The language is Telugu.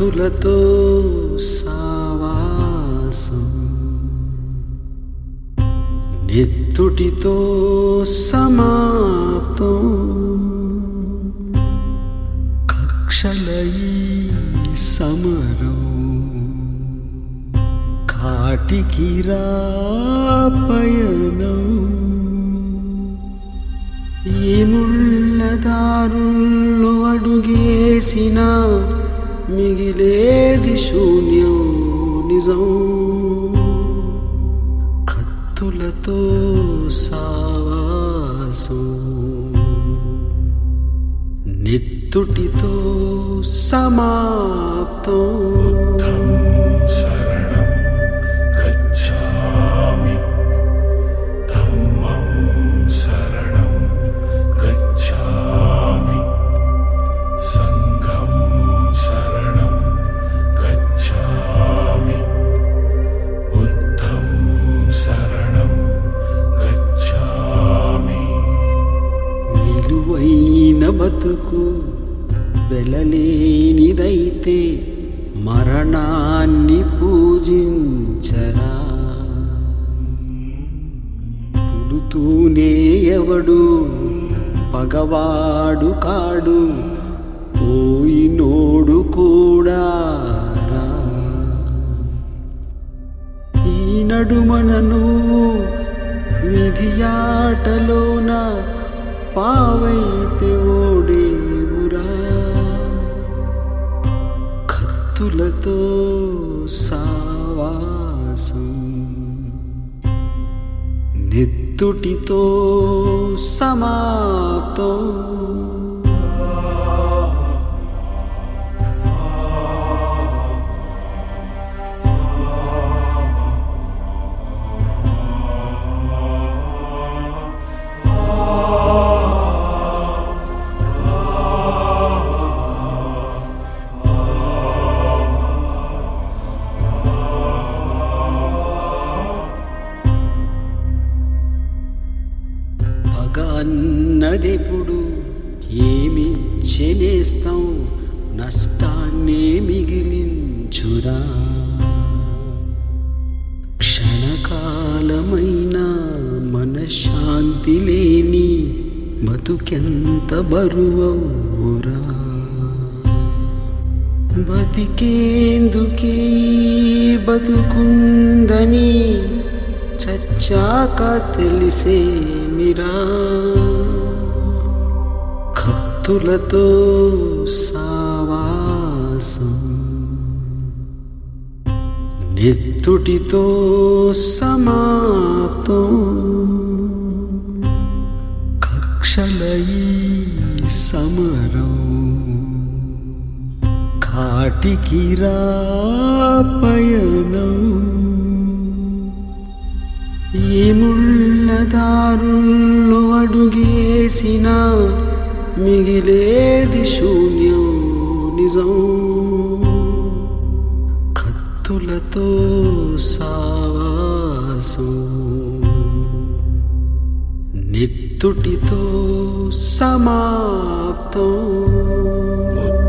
కత్తులతో సావాసం నెత్తుటితో సమాప్తం కక్షలయి సమరం కాటికి రాపయనం ఈ ముళ్ళదారుల్లో అడుగేసిన మిగిలేది శూన్యం నిజం కత్తులతో సావాసం నెత్తుటితో సమాప్తం శరణం గచ్ఛామి ధమ్మం శరణం గచ్ఛామి సంఘం శరణం గచ్ఛామి బుద్ధం శరణం గచ్ఛామి విలువైన బతుకు వెలలేనిదైతే మరణాన్ని పూజించరా పుడుతూనే ఎవడు పగవాడు కాడు పోయినోడు కూడా రా. ఈ నడుమన నువ్వు విధియాటలోన పావైతే ఓడేవురా కత్తులతో సావాసం నెత్తుటితో సమాప్తం పగ అన్నదెప్పుడు ఏమి చెనేస్తాం నష్టాన్నే మిగిలించురా క్షణకాలమైన మనశ్శాంతి లేని బతుకెంత బరువవురా బతికేందుకే బతుకుందని చచ్చాక తెలిసే మిరా కత్తులతో సావాసం నెత్తుటితో సమాప్తం కక్షలయి సమరం కాటికి రాపయనం ఈ ముళ్ళదారుల్లో అడుగేసిన మిగిలేది శూన్యం నిజం కత్తులతో సావాసం నెత్తుటితో సమాప్తం